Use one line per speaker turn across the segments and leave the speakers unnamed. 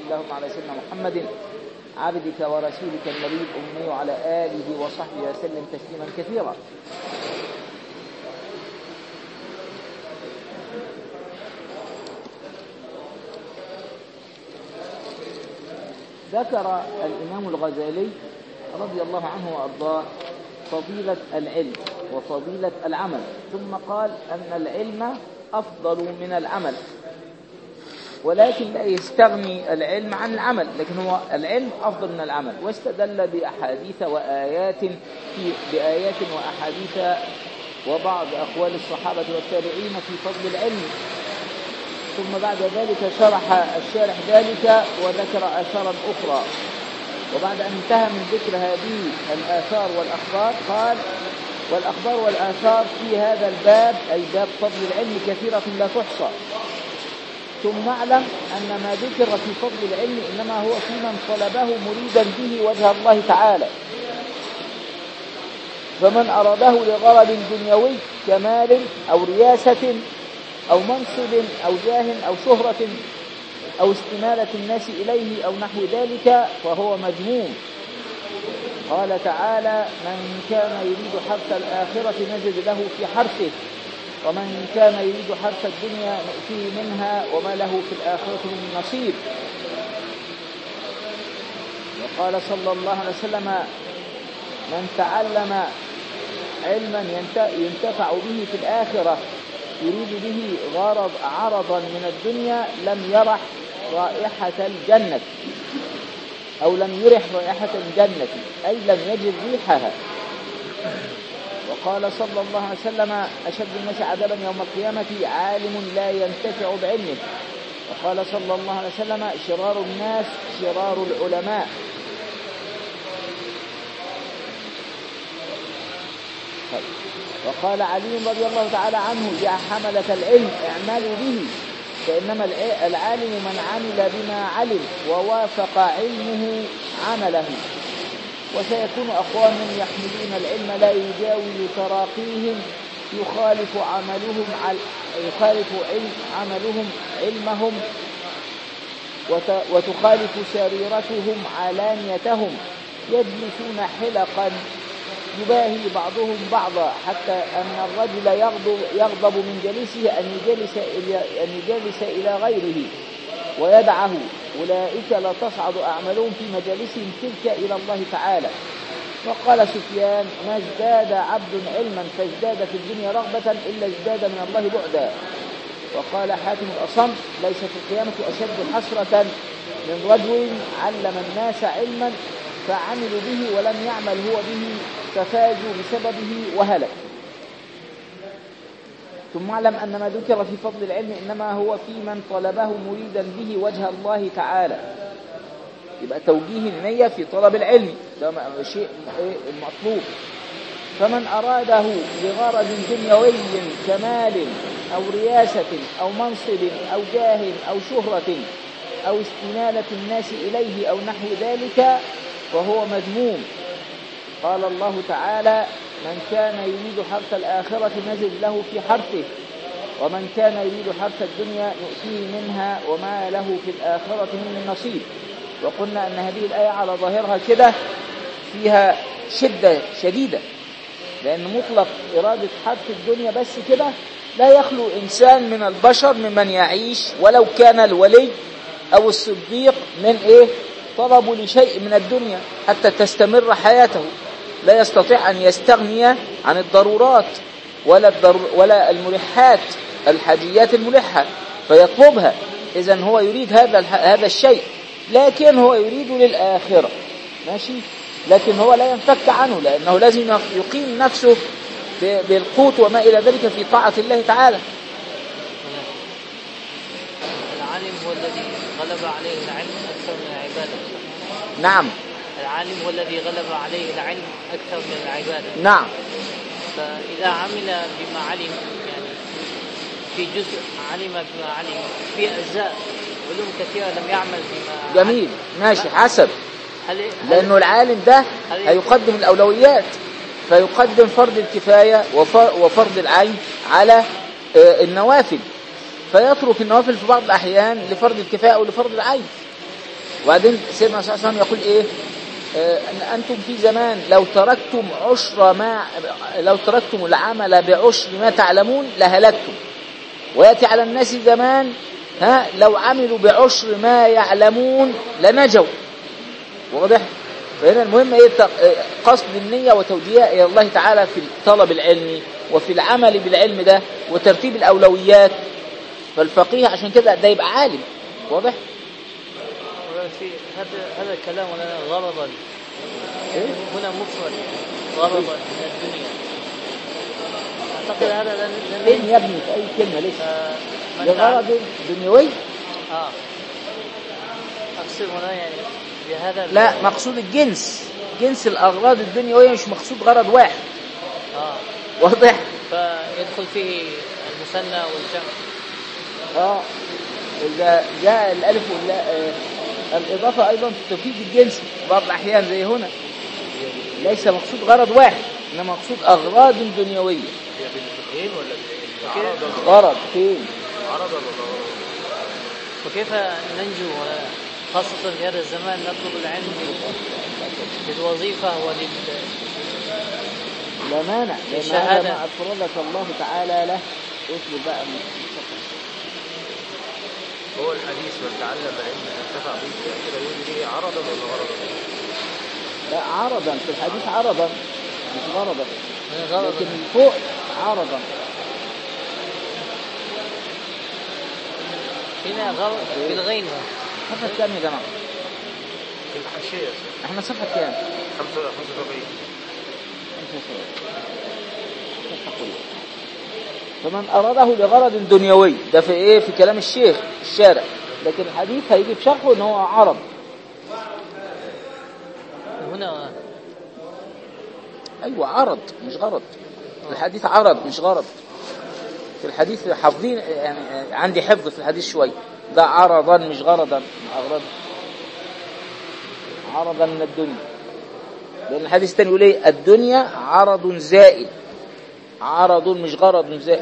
اللهم على سيدنا محمد عبدك ورسولك النبي الأمي وعلى آله وصحبه وسلم تسليما كثيرا ذكر الإمام الغزالي رضي الله عنه وأرضاه فضيلة العلم وفضيلة العمل ثم قال أن العلم أفضل من العمل ولكن لا يستغني العلم عن العمل لكن هو العلم أفضل من العمل واستدل بأحاديث وآيات في بآيات وأحاديث وبعض أقوال الصحابة والتابعين في فضل العلم ثم بعد ذلك شرح الشارح ذلك وذكر آثارا أخرى وبعد أن انتهى من ذكر هذه الآثار والأخبار قال والأخبار والآثار في هذا الباب أي باب فضل العلم كثيرة لا تحصى ثم نعلم أن ما ذكر في فضل العلم إنما هو في من طلبه مريدا به وجه الله تعالى فمن أراده لغرض دنيوي كمال أو رياسة أو منصب أو جاه أو شهرة أو استمالة الناس إليه أو نحو ذلك فهو مذموم قال تعالى من كان يريد حرث الآخرة نجد له في حرثه ومن كان يريد حرث الدنيا نؤتيه منها وما له في الآخرة من نصيب وقال صلى الله عليه وسلم من تعلم علما ينتفع به في الآخرة يريد به غرض عرضا من الدنيا لم يرح رائحة الجنة أو لم يرح رائحة الجنة أي لم يجد ريحها وقال صلى الله عليه وسلم أشد الناس عذابا يوم القيامة عالم لا ينتفع بعلمه وقال صلى الله عليه وسلم شرار الناس شرار العلماء وقال علي رضي الله تعالى عنه يا حملة العلم اعملوا به فإنما العالم من عمل بما علم ووافق علمه عمله وسيكون أقوام يحملون العلم لا يجاوز تراقيهم يخالف عملهم يخالف علم عملهم علمهم وتخالف سريرتهم علانيتهم يجلسون حلقا يباهي بعضهم بعضا حتى أن الرجل يغضب, يغضب من جليسه أن يجلس إلى, أن يجلس إلى غيره ويدعه أولئك لا تصعد أعمالهم في مجالسهم تلك إلى الله تعالى وقال سفيان ما ازداد عبد علما فازداد في الدنيا رغبة إلا ازداد من الله بعدا وقال حاتم الأصم ليس في القيامة أشد حسرة من رجل علم الناس علما فعملوا به ولم يعمل هو به ففازوا بسببه وهلك ثم اعلم أن ما ذكر في فضل العلم إنما هو في من طلبه مريدا به وجه الله تعالى يبقى توجيه النية في طلب العلم ده شيء مطلوب فمن أراده لغرض دنيوي كمال أو رياسة أو منصب أو جاه أو شهرة أو استنالة الناس إليه أو نحو ذلك فهو مذموم قال الله تعالى من كان يريد حرث الآخرة نزل له في حرثه ومن كان يريد حرث الدنيا نؤتيه منها وما له في الآخرة من نصيب وقلنا أن هذه الآية على ظاهرها كده فيها شدة شديدة لأن مطلق إرادة حرث الدنيا بس كده لا يخلو إنسان من البشر ممن يعيش ولو كان الولي أو الصديق من إيه طلبوا لشيء من الدنيا حتى تستمر حياته لا يستطيع أن يستغني عن الضرورات ولا, الضرور ولا الملحات الحاجيات الملحة فيطلبها إذا هو يريد هذا هذا الشيء لكن هو يريد للآخرة ماشي لكن هو لا ينفك عنه لأنه لازم يقيم نفسه بالقوت وما إلى ذلك في طاعة الله تعالى
العالم هو الذي غلب عليه العلم أكثر من العبادة
نعم
العالم هو الذي غلب عليه العلم أكثر من العبادة
نعم
فإذا عمل بما علم يعني في جزء علم بما علم في أجزاء علوم كثيرة لم يعمل بما
جميل ماشي حسب
هل
لأنه العالم ده
هل-
هيقدم الأولويات فيقدم فرض الكفاية وفر- وفرض العين على آه، النوافل فيترك النوافل في بعض الأحيان لفرض الكفاية أو لفرض العين وبعدين سيدنا صلى الله عليه وسلم يقول ايه آه، ان انتم في زمان لو تركتم عشر ما لو تركتم العمل بعشر ما تعلمون لهلكتم وياتي على الناس زمان ها لو عملوا بعشر ما يعلمون لنجوا واضح فهنا المهم ايه الت- آه، قصد النيه وتوجيهها الى الله تعالى في الطلب العلمي وفي العمل بالعلم ده وترتيب الاولويات فالفقيه عشان كده ده يبقى عالم واضح
في هذا هذا الكلام لنا غرضا
إيه؟
هنا مفرد غرضا من الدنيا اعتقد هذا لن
فين
لن
يا ابني في اي كلمه لسه
آه، من
لغرض دنيوي
اه اقصد هنا يعني بهذا
لا مقصود الجنس جنس الاغراض الدنيويه مش مقصود غرض واحد
اه
واضح
فيدخل فيه المثنى والجمع
اه إذا جاء الالف واللا آه الاضافه ايضا تفيد الجنس في بعض الاحيان زي هنا ليس مقصود غرض واحد انما مقصود اغراض دنيويه
هي بالفقهين ولا
كيف؟
بالعرض
غرض فين
عرضا ولا غرضا؟
وكيف ننجو هنا خاصة في هذا الزمان نطلب العلم لل- للوظيفة ولل
لا مانع لان هذا
الشهادة.
ما افردك الله تعالى له اطلب بقى من
هو الحديث من تعلم علما انتفع به كده يقول لي عرضا ولا غرضا؟
لا عرضا في الحديث عرضا مش غرضا
من غرض
لكن من فوق عرضا
هنا غرض بالغين
صفحة كام يا جماعة؟
في الحاشية يا سيدي.
احنا صفحة كام؟
خمسة خمسة وسبعين
فمن أراده لغرض دنيوي ده في إيه في كلام الشيخ الشارع لكن الحديث هيجي في شرحه إن هو عرض
هنا
أيوة عرض مش غرض الحديث عرض مش غرض في الحديث حافظين يعني عندي حفظ في الحديث شوي ده عرضا مش غرضا أغرض عرضا من الدنيا لأن الحديث الثاني يقول إيه الدنيا عرض زائل عرض مش غرض زائل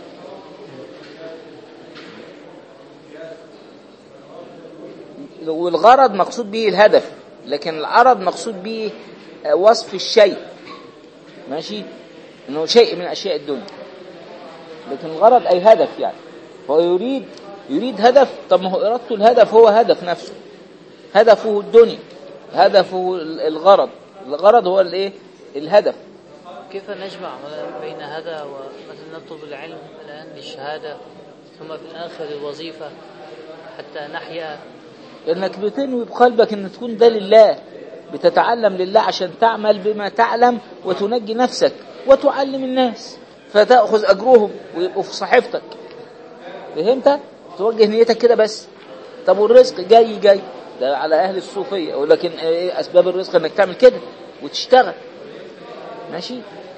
والغرض مقصود به الهدف لكن العرض مقصود به آه، وصف الشيء ماشي انه شيء من اشياء الدنيا لكن الغرض اي هدف يعني هو يريد يريد هدف طب ما هو ارادته الهدف هو هدف نفسه هدفه الدنيا هدفه ال- الغرض الغرض هو الايه الهدف
كيف نجمع بين هذا ومثلا نطلب العلم الآن للشهادة ثم في الآخر الوظيفة حتى نحيا
انك بتنوي بقلبك ان تكون ده لله بتتعلم لله عشان تعمل بما تعلم وتنجي نفسك وتعلم الناس فتأخذ أجرهم ويبقوا في صحيفتك فهمت؟ توجه نيتك كده بس طب والرزق جاي جاي ده على أهل الصوفية ولكن إيه أسباب الرزق إنك تعمل كده وتشتغل ماشي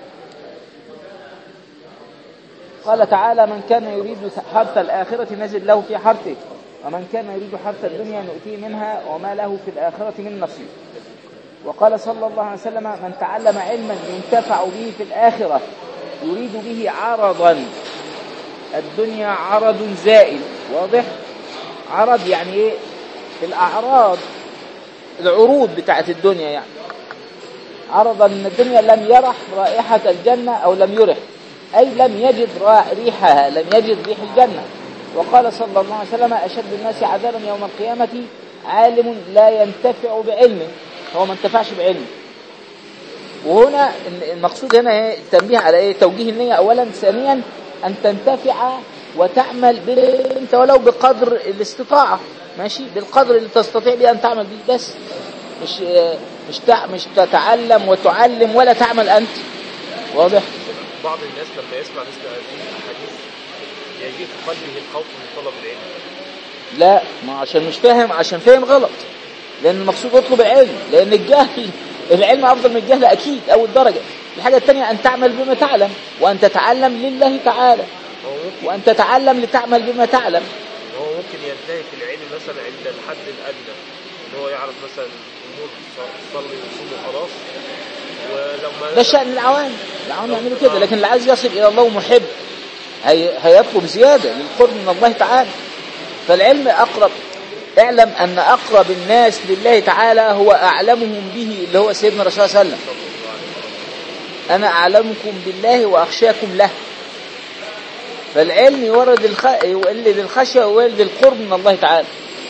قال تعالى من كان يريد حرث الآخرة نزل له في حرثه ومن كان يريد حرث الدنيا نؤتيه منها وما له في الآخرة من نصيب وقال صلى الله عليه وسلم من تعلم علما ينتفع به في الآخرة يريد به عرضا الدنيا عرض زائل واضح عرض يعني ايه الأعراض العروض بتاعت الدنيا يعني عرضا من الدنيا لم يرح رائحة الجنة أو لم يرح أي لم يجد را- ريحها لم يجد ريح الجنة وقال صلى الله عليه وسلم أشد الناس عذابا يوم القيامة عالم لا ينتفع بعلمه هو ما انتفعش بعلمه وهنا المقصود هنا إيه؟ التنبيه على ايه توجيه النية اولا ثانيا ان تنتفع وتعمل ب- انت ولو بقدر الاستطاعة ماشي بالقدر اللي تستطيع به ان تعمل به بس مش آه، مش تع- مش تتعلم وتعلم ولا تعمل انت واضح
بعض الناس لما يسمع مثل هذه الاحاديث يجي في قلبه الخوف من طلب العلم
لا ما عشان مش فاهم عشان فاهم غلط لان المقصود اطلب العلم لان الجهل العلم افضل من الجهل اكيد اول درجه الحاجه الثانيه ان تعمل بما تعلم وان تتعلم لله تعالى
هو ممكن
وان تتعلم لتعمل بما تعلم
هو ممكن ينتهي في العلم مثلا عند الحد الادنى ان هو يعرف مثلا امور ص- صلي وصوم وخلاص ولما
ده شأن العوام العوام يعملوا كده لكن اللي عايز يصل إلى الله محب هي هيطلب زيادة للقرب من الله تعالى فالعلم أقرب اعلم أن أقرب الناس لله تعالى هو أعلمهم به اللي هو سيدنا الرسول صلى الله عليه وسلم أنا أعلمكم بالله وأخشاكم له فالعلم يورد الخ... يولد الخشية ويولد القرب من الله تعالى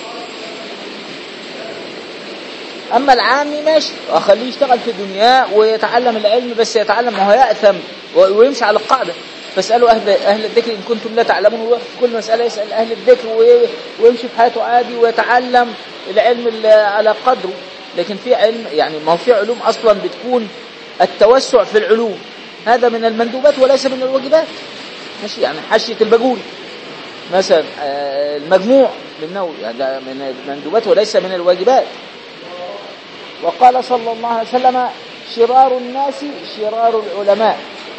أما العامي ماشي أخليه يشتغل في الدنيا ويتعلم العلم بس يتعلم ما هو يأثم و- ويمشي على القاعدة فاسألوا أهل أهل الذكر إن كنتم لا تعلمون ويقف في كل مسألة يسأل أهل الذكر وي- ويمشي في حياته عادي ويتعلم العلم ال- على قدره لكن في علم يعني ما هو في علوم أصلا بتكون التوسع في العلوم هذا من المندوبات وليس من الواجبات ماشي يعني حاشية البجوري مثلا آه، المجموع للنووي هذا من المندوبات وليس من الواجبات وقال صلى الله عليه وسلم شرار الناس شرار العلماء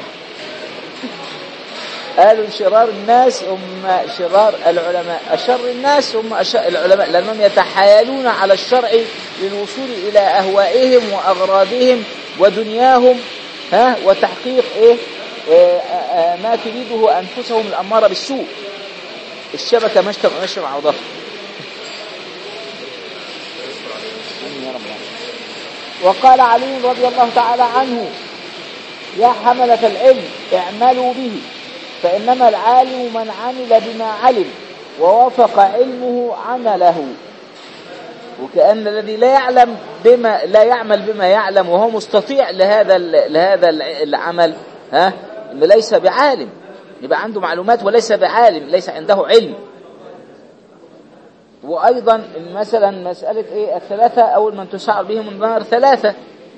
قالوا شرار الناس هم شرار العلماء أشر الناس هم أشر العلماء لأنهم يتحايلون على الشرع للوصول إلى أهوائهم وأغراضهم ودنياهم ها وتحقيق إيه آه، آه، ما تريده أنفسهم الأمارة بالسوء الشبكة ماشية ماشية مع بعضها آمين يا رب العالمين. وقال علي رضي الله تعالى عنه يا حملة العلم اعملوا به فإنما العالم من عمل بما علم ووافق علمه عمله وكأن الذي لا يعلم بما لا يعمل بما يعلم وهو مستطيع لهذا ال- لهذا الع- العمل ها ليس بعالم يبقى عنده معلومات وليس بعالم ليس عنده علم وأيضا مثلا مسألة إيه الثلاثة أول من تسعر بهم النار ثلاثة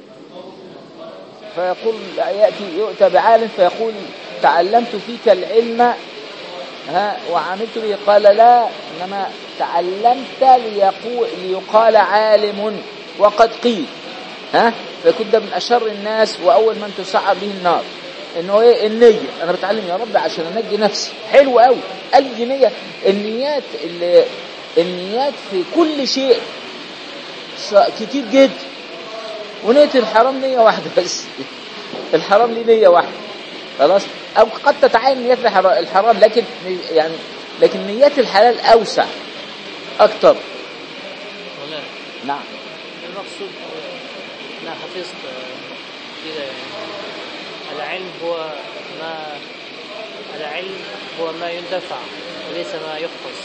فيقول يأتي يؤتى بعالم فيقول تعلمت فيك العلم ها وعملت به قال لا إنما تعلمت ليقول ليقال عالم وقد قيل ها فيكون ده من أشر الناس وأول من تسعر به النار إنه إيه النية أنا بتعلم يا رب عشان أنجي نفسي حلو قوي أي نية النيات اللي النيات في كل شيء ش- كتير جدا ونية الحرام نية واحدة بس الحرام ليه نية واحدة خلاص أو قد تتعين نيات الحرا- الحرام لكن يعني لكن نيات الحلال أوسع أكتر
ولا
نعم
المقصود أنا حفظت كده يعني العلم هو ما العلم هو ما يندفع وليس ما يحفظ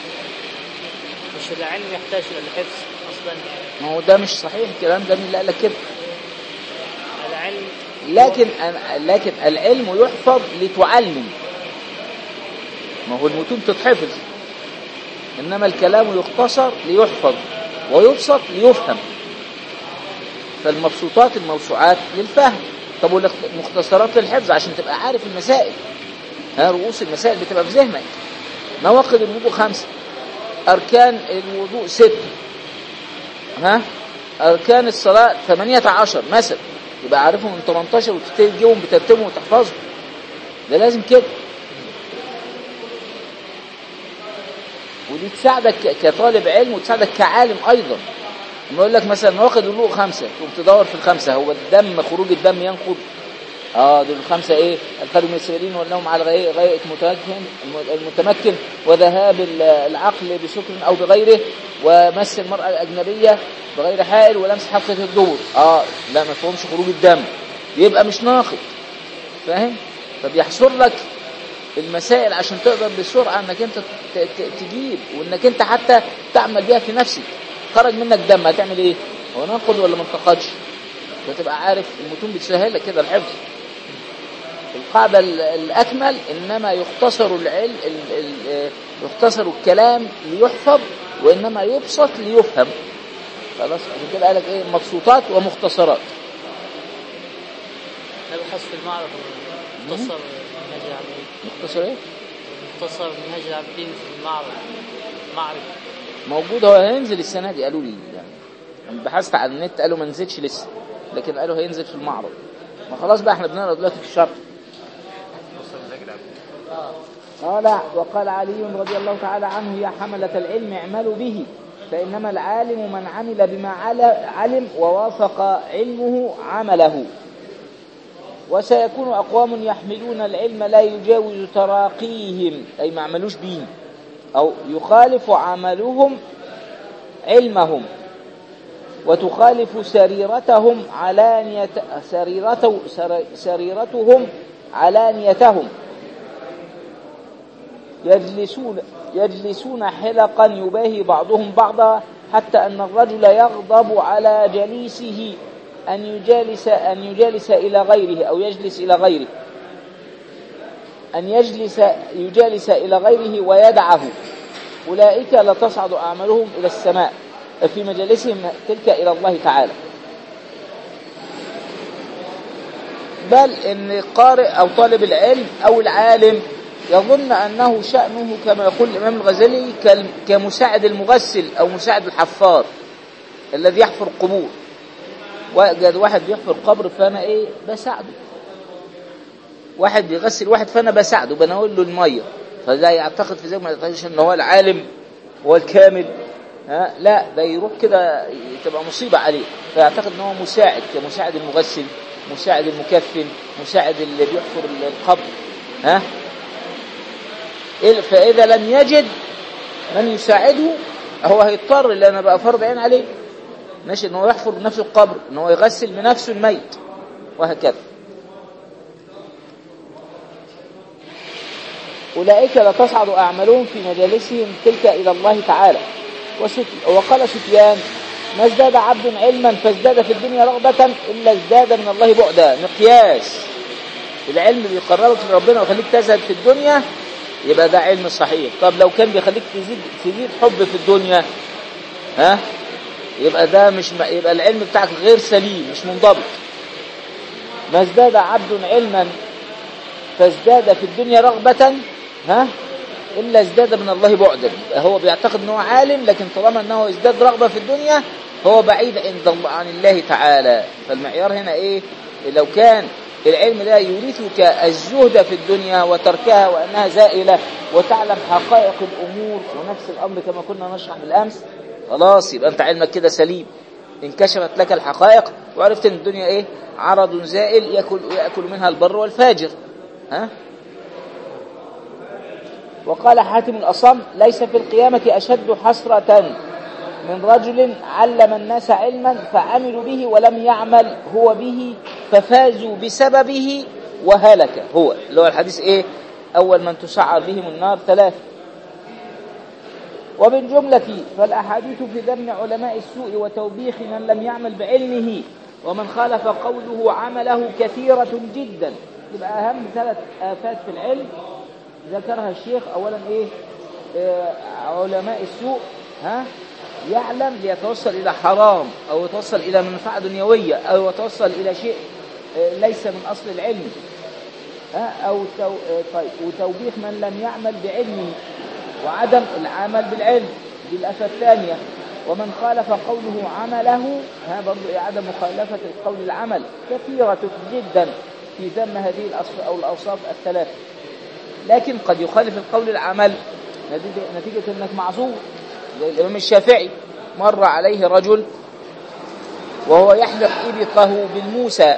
مش العلم يحتاج إلى الحفظ أصلا يعني
ما هو ده مش صحيح الكلام ده مين اللي قال لك كده
العلم
لكن أنا- لكن العلم يحفظ لتعلم ما هو المتون تتحفظ انما الكلام يختصر ليحفظ ويبسط ليفهم فالمبسوطات الموسوعات للفهم طب والمختصرات للحفظ عشان تبقى عارف المسائل ها رؤوس المسائل بتبقى في ذهنك نواقض الوضوء خمسة أركان الوضوء ستة ها أركان الصلاة ثمانية عشر مثلا يبقى عارفهم من 18 وتبتدي تجيبهم بترتيبهم وتحفظهم ده لازم كده ودي تساعدك ك- كطالب علم وتساعدك كعالم أيضا لما يقول لك مثلا واخد الوضوء خمسة تقوم تدور في الخمسة هو الدم خروج الدم ينقض اه دول الخمسة ايه الخارج من السبيلين والنوم على غاية غاية متمكن المتمكن وذهاب ال- العقل بسكر او بغيره ومس المرأة الأجنبية بغير حائل ولمس حلقة الدبر اه لا ما فهمش خروج الدم يبقى مش ناقض فاهم فبيحصر لك المسائل عشان تقدر بسرعة انك انت ت- ت- تجيب وانك انت حتى تعمل بيها في نفسك خرج منك دم هتعمل ايه هو ناقض ولا ما انتقدش وتبقى عارف المتون بتسهل لك كده الحفظ القاعدة ال- الأكمل إنما يختصر العلم ال- ال- يختصر الكلام ليحفظ وإنما يبسط ليفهم خلاص عشان كده قالك إيه مبسوطات ومختصرات
نبحث في المعرض مختصر منهج العابدين
مختصر إيه
مختصر منهج العابدين في المعرض معرض
موجود هو هينزل السنة دي قالوا لي يعني أنا بحثت على النت قالوا ما نزلش لسه لكن قالوا هينزل في المعرض ما خلاص بقى احنا بنقرا دلوقتي في الشرح قال وقال علي رضي الله تعالى عنه يا حملة العلم اعملوا به فإنما العالم من عمل بما عل- علم ووافق علمه عمله وسيكون أقوام يحملون العلم لا يجاوز تراقيهم أي ما عملوش به أو يخالف عملهم علمهم وتخالف سريرتهم علانية سريرته سر- سريرتهم علانيتهم يجلسون يجلسون حلقا يباهي بعضهم بعضا حتى أن الرجل يغضب على جليسه أن يجالس أن يجالس إلى غيره أو يجلس إلى غيره أن يجلس يجالس إلى غيره ويدعه أولئك لتصعد أعمالهم إلى السماء في مجالسهم تلك إلى الله تعالى بل إن القارئ أو طالب العلم أو العالم يظن أنه شأنه كما يقول الإمام الغزالي كال- كمساعد المغسل أو مساعد الحفار الذي يحفر قبور وجد واحد بيحفر قبر فأنا إيه بساعده واحد بيغسل واحد فأنا بساعده بناول له المية فده يعتقد في ذلك ما يعتقدش ان هو العالم هو الكامل ها لا ده يروح كده تبقى مصيبة عليه فيعتقد ان هو مساعد كمساعد المغسل مساعد المكفن مساعد اللي بيحفر القبر ها إيه- فإذا لم يجد من يساعده هو هيضطر لأن بقى فرض عين عليه ماشي ان هو يحفر بنفسه القبر ان هو يغسل بنفسه الميت وهكذا أولئك لتصعد أعمالهم في مجالسهم تلك إلى الله تعالى وسفي- وقال سفيان ما ازداد عبد علما فازداد في الدنيا رغبة إلا ازداد من الله بعدا مقياس العلم بيقربك لربنا ويخليك تزهد في الدنيا يبقى ده علم صحيح طب لو كان بيخليك تزيد تزيد حب في الدنيا ها يبقى ده مش م- يبقى العلم بتاعك غير سليم مش منضبط ما ازداد عبد علما فازداد في الدنيا رغبة ها إلا ازداد من الله بعدا يبقى هو بيعتقد أنه عالم لكن طالما أنه ازداد رغبة في الدنيا هو بعيد عند الله عن الله تعالى فالمعيار هنا إيه لو كان العلم ده يورثك الزهد في الدنيا وتركها وأنها زائلة وتعلم حقائق الأمور ونفس الأمر كما كنا نشرح بالأمس خلاص يبقى أنت علمك كده سليم انكشفت لك الحقائق وعرفت ان الدنيا ايه عرض زائل ياكل ياكل منها البر والفاجر ها وقال حاتم الأصم ليس في القيامة أشد حسرة من رجل علم الناس علما فعملوا به ولم يعمل هو به ففازوا بسببه وهلك هو اللي هو الحديث ايه أول من تسعر بهم النار ثلاثة ومن جملة فالأحاديث في ذم علماء السوء وتوبيخ من لم يعمل بعلمه ومن خالف قوله عمله كثيرة جدا يبقى أهم ثلاث آفات في العلم ذكرها الشيخ أولا إيه آه علماء السوء ها يعلم ليتوصل إلى حرام أو يتوصل إلى منفعة دنيوية أو يتوصل إلى شيء آه ليس من أصل العلم ها أو تو... آه طيب وتوبيخ من لم يعمل بعلمه وعدم العمل بالعلم دي الآفة الثانية ومن خالف قوله عمله ها برضو عدم مخالفة القول العمل كثيرة جدا في ذم هذه الأصف أو الأوصاف الثلاثة لكن قد يخالف القول العمل نتيجة, نتيجة أنك معذور زي الإمام الشافعي مر عليه رجل وهو يحلق إبطه بالموسى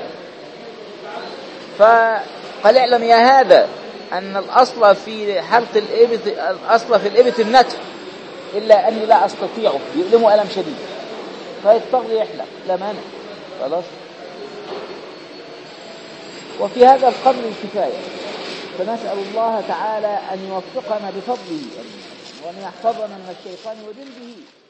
فقال اعلم يا هذا أن الأصل في حلق الإبط الأصل في الإبط النتف إلا أني لا أستطيعه يؤلمه ألم شديد فيضطر يحلق لا مانع خلاص وفي هذا القدر الكفاية فنسأل الله تعالى أن يوفقنا بفضله وأن يحفظنا من الشيطان وجنده